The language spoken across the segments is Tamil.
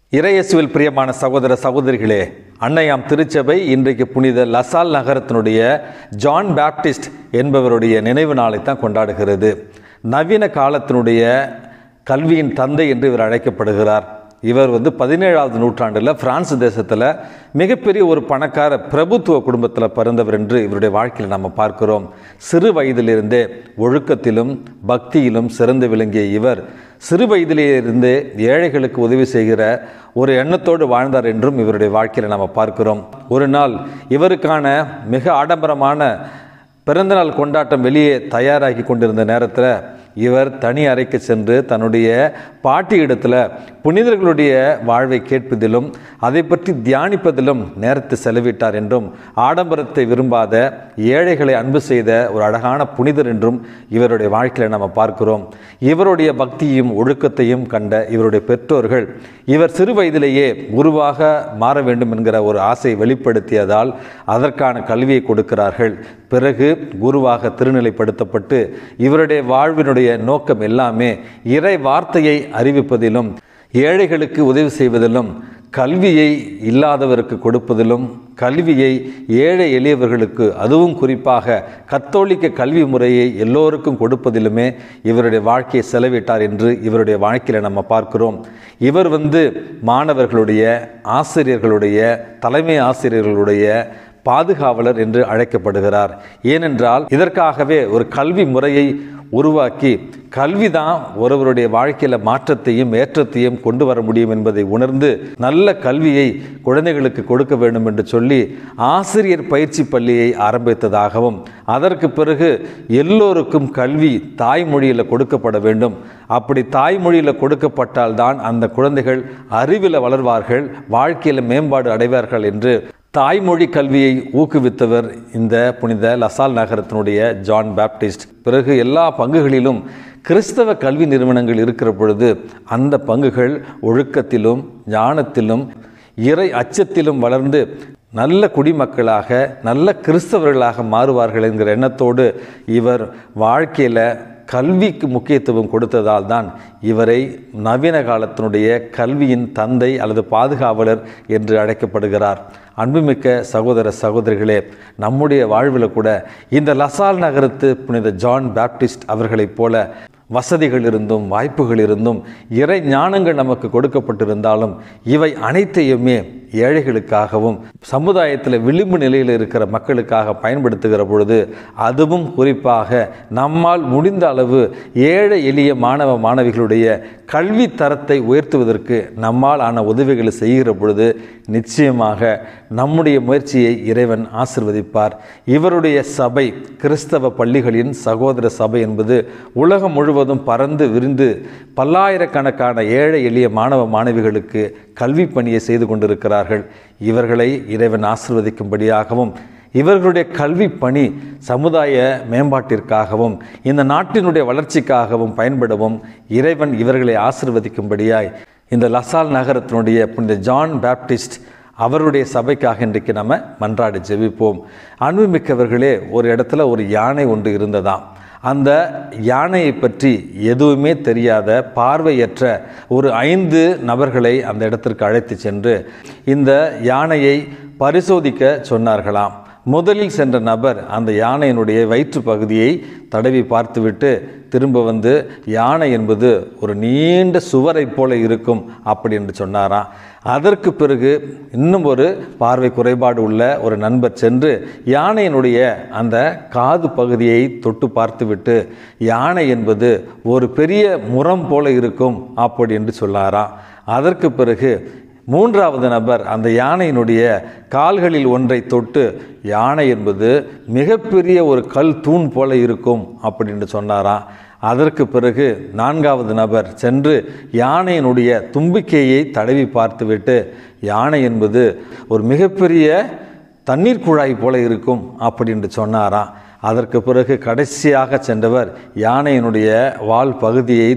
இறையேசுவில் பிரியமான சகோதர சகோதரிகளே அன்னையாம் திருச்சபை இன்றைக்கு புனித லசால் நகரத்தினுடைய ஜான் பாப்டிஸ்ட் என்பவருடைய நினைவு நாளை தான் கொண்டாடுகிறது நவீன காலத்தினுடைய கல்வியின் தந்தை என்று இவர் அழைக்கப்படுகிறார் இவர் வந்து பதினேழாவது நூற்றாண்டில் பிரான்ஸ் தேசத்தில் மிகப்பெரிய ஒரு பணக்கார பிரபுத்துவ குடும்பத்தில் பிறந்தவர் என்று இவருடைய வாழ்க்கையில் நம்ம பார்க்கிறோம் சிறு வயதிலிருந்தே ஒழுக்கத்திலும் பக்தியிலும் சிறந்து விளங்கிய இவர் சிறு வயதிலிருந்தே ஏழைகளுக்கு உதவி செய்கிற ஒரு எண்ணத்தோடு வாழ்ந்தார் என்றும் இவருடைய வாழ்க்கையில் நம்ம பார்க்கிறோம் ஒரு நாள் இவருக்கான மிக ஆடம்பரமான பிறந்தநாள் கொண்டாட்டம் வெளியே தயாராகி கொண்டிருந்த நேரத்தில் இவர் தனி அறைக்கு சென்று தன்னுடைய பாட்டி இடத்துல புனிதர்களுடைய வாழ்வை கேட்பதிலும் அதை பற்றி தியானிப்பதிலும் நேரத்தை செலவிட்டார் என்றும் ஆடம்பரத்தை விரும்பாத ஏழைகளை அன்பு செய்த ஒரு அழகான புனிதர் என்றும் இவருடைய வாழ்க்கையில் நம்ம பார்க்கிறோம் இவருடைய பக்தியும் ஒழுக்கத்தையும் கண்ட இவருடைய பெற்றோர்கள் இவர் சிறு வயதிலேயே குருவாக மாற வேண்டும் என்கிற ஒரு ஆசை வெளிப்படுத்தியதால் அதற்கான கல்வியை கொடுக்கிறார்கள் பிறகு குருவாக திருநிலைப்படுத்தப்பட்டு இவருடைய வாழ்வினுடைய நோக்கம் எல்லாமே இறை வார்த்தையை அறிவிப்பதிலும் ஏழைகளுக்கு உதவி செய்வதிலும் கல்வியை இல்லாதவருக்கு கொடுப்பதிலும் கல்வியை ஏழை எளியவர்களுக்கு அதுவும் குறிப்பாக கத்தோலிக்க கல்வி முறையை எல்லோருக்கும் கொடுப்பதிலுமே இவருடைய வாழ்க்கையை செலவிட்டார் என்று இவருடைய வாழ்க்கையில் நம்ம பார்க்கிறோம் இவர் வந்து மாணவர்களுடைய ஆசிரியர்களுடைய தலைமை ஆசிரியர்களுடைய பாதுகாவலர் என்று அழைக்கப்படுகிறார் ஏனென்றால் இதற்காகவே ஒரு கல்வி முறையை உருவாக்கி கல்விதான் ஒருவருடைய வாழ்க்கையில் மாற்றத்தையும் ஏற்றத்தையும் கொண்டு வர முடியும் என்பதை உணர்ந்து நல்ல கல்வியை குழந்தைகளுக்கு கொடுக்க வேண்டும் என்று சொல்லி ஆசிரியர் பயிற்சி பள்ளியை ஆரம்பித்ததாகவும் அதற்கு பிறகு எல்லோருக்கும் கல்வி தாய்மொழியில் கொடுக்கப்பட வேண்டும் அப்படி தாய்மொழியில் கொடுக்கப்பட்டால்தான் அந்த குழந்தைகள் அறிவில் வளர்வார்கள் வாழ்க்கையில் மேம்பாடு அடைவார்கள் என்று தாய்மொழி கல்வியை ஊக்குவித்தவர் இந்த புனித லசால் நகரத்தினுடைய ஜான் பாப்டிஸ்ட் பிறகு எல்லா பங்குகளிலும் கிறிஸ்தவ கல்வி நிறுவனங்கள் இருக்கிற பொழுது அந்த பங்குகள் ஒழுக்கத்திலும் ஞானத்திலும் இறை அச்சத்திலும் வளர்ந்து நல்ல குடிமக்களாக நல்ல கிறிஸ்தவர்களாக மாறுவார்கள் என்கிற எண்ணத்தோடு இவர் வாழ்க்கையில் கல்விக்கு முக்கியத்துவம் கொடுத்ததால் தான் இவரை நவீன காலத்தினுடைய கல்வியின் தந்தை அல்லது பாதுகாவலர் என்று அழைக்கப்படுகிறார் அன்புமிக்க சகோதர சகோதரிகளே நம்முடைய வாழ்வில் கூட இந்த லசால் நகரத்து புனித ஜான் பாப்டிஸ்ட் அவர்களைப் போல வசதிகள் இருந்தும் வாய்ப்புகள் இருந்தும் இறை ஞானங்கள் நமக்கு கொடுக்கப்பட்டிருந்தாலும் இவை அனைத்தையுமே ஏழைகளுக்காகவும் சமுதாயத்தில் விளிம்பு நிலையில் இருக்கிற மக்களுக்காக பயன்படுத்துகிற பொழுது அதுவும் குறிப்பாக நம்மால் முடிந்த அளவு ஏழை எளிய மாணவ மாணவிகளுடைய கல்வி தரத்தை உயர்த்துவதற்கு நம்மால் ஆன உதவிகளை செய்கிற பொழுது நிச்சயமாக நம்முடைய முயற்சியை இறைவன் ஆசிர்வதிப்பார் இவருடைய சபை கிறிஸ்தவ பள்ளிகளின் சகோதர சபை என்பது உலகம் முழுவதும் பறந்து விரிந்து பல்லாயிரக்கணக்கான ஏழை எளிய மாணவ மாணவிகளுக்கு கல்வி பணியை செய்து கொண்டிருக்கிறார்கள் இவர்களை இறைவன் ஆசிர்வதிக்கும்படியாகவும் இவர்களுடைய கல்வி பணி சமுதாய மேம்பாட்டிற்காகவும் இந்த நாட்டினுடைய வளர்ச்சிக்காகவும் பயன்படவும் இறைவன் இவர்களை ஆசிர்வதிக்கும்படியாய் இந்த லசால் நகரத்தினுடைய புனித ஜான் பாப்டிஸ்ட் அவருடைய சபைக்காக இன்றைக்கு நம்ம மன்றாடி ஜெபிப்போம் அன்புமிக்கவர்களே ஒரு இடத்துல ஒரு யானை ஒன்று இருந்ததாம் அந்த யானையை பற்றி எதுவுமே தெரியாத பார்வையற்ற ஒரு ஐந்து நபர்களை அந்த இடத்திற்கு அழைத்து சென்று இந்த யானையை பரிசோதிக்க சொன்னார்களாம் முதலில் சென்ற நபர் அந்த யானையினுடைய வயிற்று பகுதியை தடவி பார்த்துவிட்டு திரும்ப வந்து யானை என்பது ஒரு நீண்ட சுவரை போல இருக்கும் அப்படி என்று சொன்னாராம் அதற்கு பிறகு இன்னும் ஒரு பார்வை குறைபாடு உள்ள ஒரு நண்பர் சென்று யானையினுடைய அந்த காது பகுதியை தொட்டு பார்த்துவிட்டு யானை என்பது ஒரு பெரிய முரம் போல இருக்கும் அப்படி என்று சொன்னாராம் அதற்கு பிறகு மூன்றாவது நபர் அந்த யானையினுடைய கால்களில் ஒன்றை தொட்டு யானை என்பது மிகப்பெரிய ஒரு கல் தூண் போல இருக்கும் அப்படின்னு சொன்னாராம் அதற்கு பிறகு நான்காவது நபர் சென்று யானையினுடைய தும்பிக்கையை தடவி பார்த்துவிட்டு யானை என்பது ஒரு மிகப்பெரிய தண்ணீர் குழாய் போல இருக்கும் அப்படின்னு சொன்னாராம் அதற்கு பிறகு கடைசியாக சென்றவர் யானையினுடைய வால் பகுதியை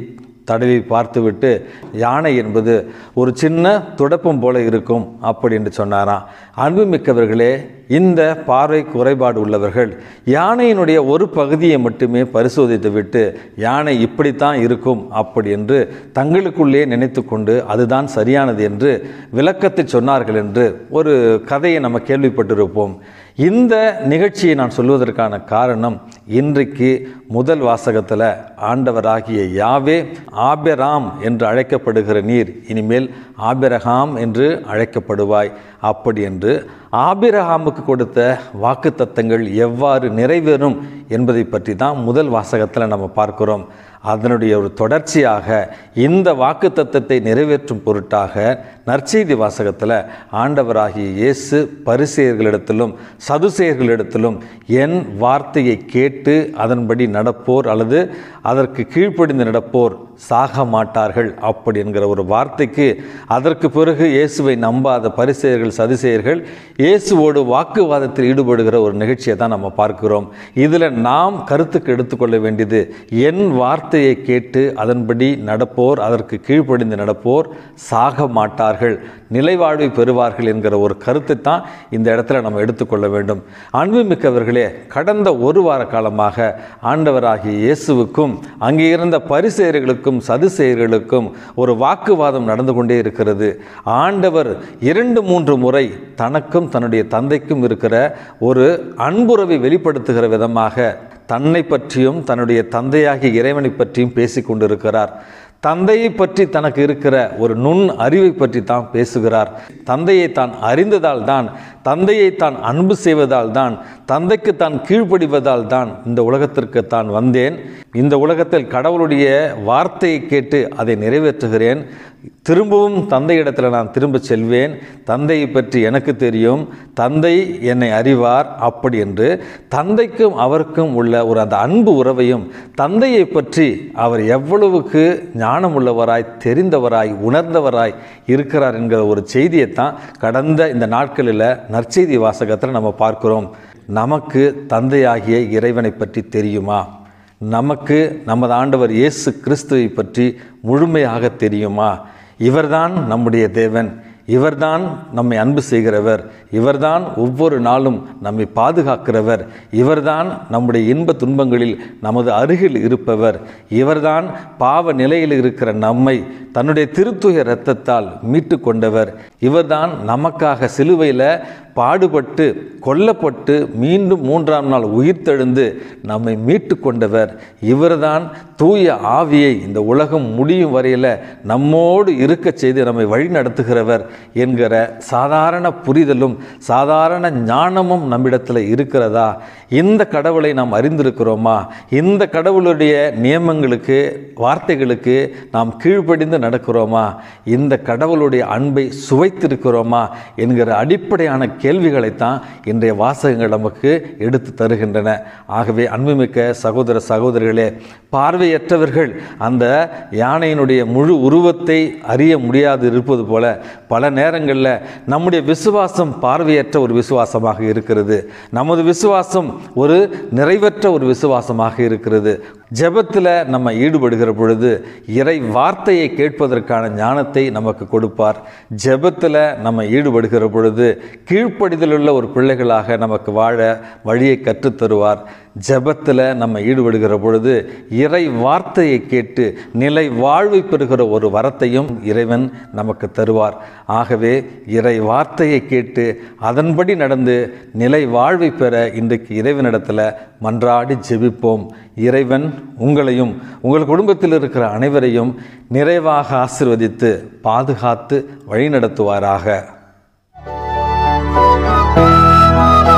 தடவி பார்த்துவிட்டு யானை என்பது ஒரு சின்ன துடப்பம் போல இருக்கும் அப்படி என்று சொன்னாராம் அன்புமிக்கவர்களே இந்த பார்வை குறைபாடு உள்ளவர்கள் யானையினுடைய ஒரு பகுதியை மட்டுமே பரிசோதித்து விட்டு யானை இப்படித்தான் இருக்கும் அப்படி என்று தங்களுக்குள்ளே நினைத்து கொண்டு அதுதான் சரியானது என்று விளக்கத்தை சொன்னார்கள் என்று ஒரு கதையை நம்ம கேள்விப்பட்டிருப்போம் இந்த நிகழ்ச்சியை நான் சொல்வதற்கான காரணம் இன்றைக்கு முதல் வாசகத்தில் ஆண்டவராகிய யாவே ஆபெராம் என்று அழைக்கப்படுகிற நீர் இனிமேல் ஆபிரகாம் என்று அழைக்கப்படுவாய் அப்படி என்று ஆபிரகாமுக்கு கொடுத்த வாக்குத்தத்தங்கள் எவ்வாறு நிறைவேறும் என்பதை பற்றி தான் முதல் வாசகத்தில் நம்ம பார்க்கிறோம் அதனுடைய ஒரு தொடர்ச்சியாக இந்த வாக்குத்தத்தத்தை நிறைவேற்றும் பொருட்டாக நற்செய்தி வாசகத்தில் ஆண்டவராகிய இயேசு பரிசெயர்களிடத்திலும் சதுசெயர்களிடத்திலும் என் வார்த்தையை கேட்டு அதன்படி நடப்போர் அல்லது அதற்கு கீழ்ப்படிந்து நடப்போர் சாக மாட்டார்கள் அப்படி என்கிற ஒரு வார்த்தைக்கு அதற்கு பிறகு இயேசுவை நம்பாத பரிசெயர்கள் சதுசெயர்கள் இயேசுவோடு வாக்குவாதத்தில் ஈடுபடுகிற ஒரு நிகழ்ச்சியை தான் நம்ம பார்க்கிறோம் இதில் நாம் கருத்துக்கு எடுத்துக்கொள்ள வேண்டியது என் வார்த்தையை கேட்டு அதன்படி நடப்போர் அதற்கு கீழ்ப்படிந்து நடப்போர் சாக மாட்டார்கள் நிலைவாழ்வை பெறுவார்கள் என்கிற ஒரு கருத்தை தான் இந்த இடத்துல நம்ம எடுத்துக்கொள்ள வேண்டும் அன்புமிக்கவர்களே கடந்த ஒரு வார காலமாக ஆண்டவராகிய இயேசுவுக்கும் அங்கே இருந்த பரிசெயர்களுக்கும் சதுசெயர்களுக்கும் ஒரு வாக்குவாதம் நடந்து கொண்டே இருக்கிறது ஆண்டவர் இரண்டு மூன்று முறை தனக்கும் தன்னுடைய தந்தைக்கும் இருக்கிற ஒரு அன்புறவை வெளிப்படுத்துகிற விதமாக தன்னை பற்றியும் தன்னுடைய தந்தையாகிய இறைவனை பற்றியும் பேசிக் கொண்டிருக்கிறார் தந்தையை பற்றி தனக்கு இருக்கிற ஒரு நுண் அறிவை பற்றி தான் பேசுகிறார் தந்தையை தான் அறிந்ததால் தான் தந்தையை தான் அன்பு செய்வதால் தான் தந்தைக்கு தான் கீழ்ப்படிவதால் தான் இந்த உலகத்திற்கு தான் வந்தேன் இந்த உலகத்தில் கடவுளுடைய வார்த்தையை கேட்டு அதை நிறைவேற்றுகிறேன் திரும்பவும் தந்தையிடத்தில் நான் திரும்ப செல்வேன் தந்தையை பற்றி எனக்கு தெரியும் தந்தை என்னை அறிவார் அப்படி என்று தந்தைக்கும் அவருக்கும் உள்ள ஒரு அந்த அன்பு உறவையும் தந்தையை பற்றி அவர் எவ்வளவுக்கு ஞானம் உள்ளவராய் தெரிந்தவராய் உணர்ந்தவராய் இருக்கிறார் என்கிற ஒரு செய்தியை தான் கடந்த இந்த நாட்களில் நற்செய்தி வாசகத்தில் நம்ம பார்க்கிறோம் நமக்கு தந்தையாகிய இறைவனை பற்றி தெரியுமா நமக்கு நமது ஆண்டவர் இயேசு கிறிஸ்துவை பற்றி முழுமையாக தெரியுமா இவர்தான் நம்முடைய தேவன் இவர்தான் நம்மை அன்பு செய்கிறவர் இவர்தான் ஒவ்வொரு நாளும் நம்மை பாதுகாக்கிறவர் இவர்தான் நம்முடைய இன்ப துன்பங்களில் நமது அருகில் இருப்பவர் இவர்தான் பாவ நிலையில் இருக்கிற நம்மை தன்னுடைய திருத்துய இரத்தத்தால் மீட்டு கொண்டவர் இவர்தான் நமக்காக சிலுவையில் பாடுபட்டு கொல்லப்பட்டு மீண்டும் மூன்றாம் நாள் உயிர்த்தெழுந்து நம்மை மீட்டு கொண்டவர் இவர்தான் தூய ஆவியை இந்த உலகம் முடியும் வரையில் நம்மோடு இருக்கச் செய்து நம்மை வழி நடத்துகிறவர் என்கிற சாதாரண புரிதலும் சாதாரண ஞானமும் நம்மிடத்தில் இருக்கிறதா இந்த கடவுளை நாம் அறிந்திருக்கிறோமா இந்த கடவுளுடைய நியமங்களுக்கு வார்த்தைகளுக்கு நாம் கீழ்ப்படிந்து நடக்கிறோமா இந்த கடவுளுடைய அன்பை சுவைத்திருக்கிறோமா என்கிற அடிப்படையான கேள்விகளைத்தான் இன்றைய வாசகங்கள் நமக்கு எடுத்து தருகின்றன ஆகவே அன்புமிக்க சகோதர சகோதரிகளே பார்வையற்றவர்கள் அந்த யானையினுடைய முழு உருவத்தை அறிய முடியாது இருப்பது போல பல நேரங்களில் நம்முடைய விசுவாசம் பார்வையற்ற ஒரு விசுவாசமாக இருக்கிறது நமது விசுவாசம் ஒரு நிறைவற்ற ஒரு விசுவாசமாக இருக்கிறது ஜெபத்தில் நம்ம ஈடுபடுகிற பொழுது இறை வார்த்தையை கேட்பதற்கான ஞானத்தை நமக்கு கொடுப்பார் ஜெபத்தில் நம்ம ஈடுபடுகிற பொழுது கீழ்ப்படிதலுள்ள ஒரு பிள்ளைகளாக நமக்கு வாழ வழியை கற்றுத்தருவார் ஜெபத்தில் நம்ம ஈடுபடுகிற பொழுது இறை வார்த்தையை கேட்டு நிலை வாழ்வை பெறுகிற ஒரு வரத்தையும் இறைவன் நமக்கு தருவார் ஆகவே இறை வார்த்தையை கேட்டு அதன்படி நடந்து நிலை வாழ்வை பெற இன்றைக்கு இறைவனிடத்தில் மன்றாடி ஜெபிப்போம் இறைவன் உங்களையும் உங்கள் குடும்பத்தில் இருக்கிற அனைவரையும் நிறைவாக ஆசிர்வதித்து பாதுகாத்து வழிநடத்துவாராக